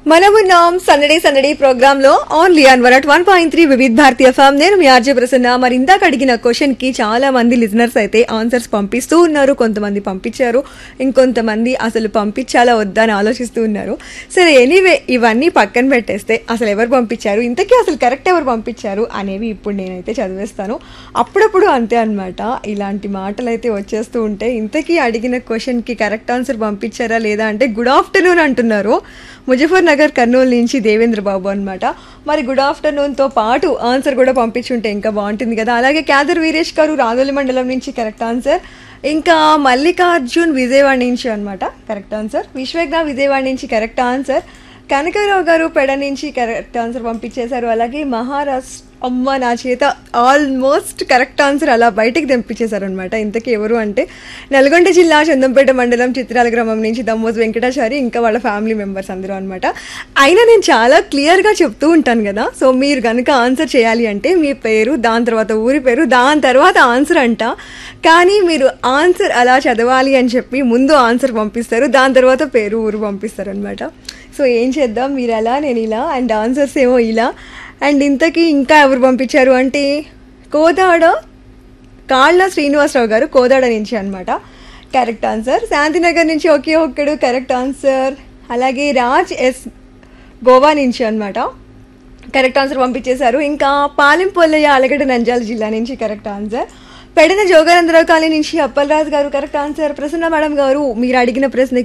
మనమున్నాం సందడి సందడి ప్రోగ్రామ్ లో only on one at one point three Vividh భారతీయ ఫామ్ నేను మీ ఆర్జే ప్రసన్న మరి ఇందాక అడిగిన క్వశ్చన్ కి చాలా మంది లిజనర్స్ అయితే ఆన్సర్స్ పంపిస్తూ ఉన్నారు కొంతమంది పంపించారు ఇంకొంతమంది అసలు పంపించాలా వద్దా అని ఆలోచిస్తూ ఉన్నారు సరే ఎనీవే ఇవన్నీ పక్కన పెట్టేస్తే అసలు ఎవరు పంపించారు ఇంతకీ అసలు కరెక్ట్ ఎవరు పంపించారు అనేవి ఇప్పుడు నేనైతే చదివేస్తాను అప్పుడప్పుడు అంతే అన్నమాట ఇలాంటి మాటలు అయితే వచ్చేస్తూ ఉంటే ఇంతకీ అడిగిన క్వశ్చన్ కి కరెక్ట్ ఆన్సర్ పంపించారా లేదా అంటే గుడ్ ఆఫ్టర్నూన్ అంటున్నారు ముజఫర్ నగర్ కర్నూలు నుంచి దేవేంద్ర బాబు అనమాట మరి గుడ్ ఆఫ్టర్నూన్తో పాటు ఆన్సర్ కూడా పంపించుంటే ఇంకా బాగుంటుంది కదా అలాగే క్యాదర్ వీరేష్ గారు రాజోలి మండలం నుంచి కరెక్ట్ ఆన్సర్ ఇంకా మల్లికార్జున్ విజయవాడ నుంచి అనమాట కరెక్ట్ ఆన్సర్ విశ్వజ్ఞ విజయవాడ నుంచి కరెక్ట్ ఆన్సర్ కనకరావు గారు పెడ నుంచి కరెక్ట్ ఆన్సర్ పంపించేశారు అలాగే మహారాష్ట్ర అమ్మ నా చేత ఆల్మోస్ట్ కరెక్ట్ ఆన్సర్ అలా బయటికి తెంపించేశారు అనమాట ఇంతకీ ఎవరు అంటే నల్గొండ జిల్లా చందంపేట మండలం చిత్రాల గ్రామం నుంచి దమ్మోజ్ వెంకటాచారి ఇంకా వాళ్ళ ఫ్యామిలీ మెంబర్స్ అందరూ అనమాట అయినా నేను చాలా క్లియర్గా చెప్తూ ఉంటాను కదా సో మీరు కనుక ఆన్సర్ చేయాలి అంటే మీ పేరు దాని తర్వాత ఊరి పేరు దాని తర్వాత ఆన్సర్ అంట కానీ మీరు ఆన్సర్ అలా చదవాలి అని చెప్పి ముందు ఆన్సర్ పంపిస్తారు దాని తర్వాత పేరు ఊరు పంపిస్తారు అనమాట సో ఏం చేద్దాం మీరు అలా నేను ఇలా అండ్ ఆన్సర్స్ ఏమో ఇలా అండ్ ఇంతకీ ఇంకా ఎవరు పంపించారు అంటే కోదాడ కాళ్ళ శ్రీనివాసరావు గారు కోదాడ నుంచి అనమాట కరెక్ట్ ఆన్సర్ శాంతినగర్ నుంచి ఒకే ఒక్కడు కరెక్ట్ ఆన్సర్ అలాగే రాజ్ ఎస్ గోవా నుంచి అనమాట కరెక్ట్ ఆన్సర్ పంపించేశారు ఇంకా పాలెంపొల్లయ్య అలగడ్డ నంజాల జిల్లా నుంచి correct answer Pedana Joganandarao colony నుంచి అప్పలరాజు గారు కరెక్ట్ ఆన్సర్ ప్రసన్న మేడం గారు మీరు అడిగిన ప్రశ్న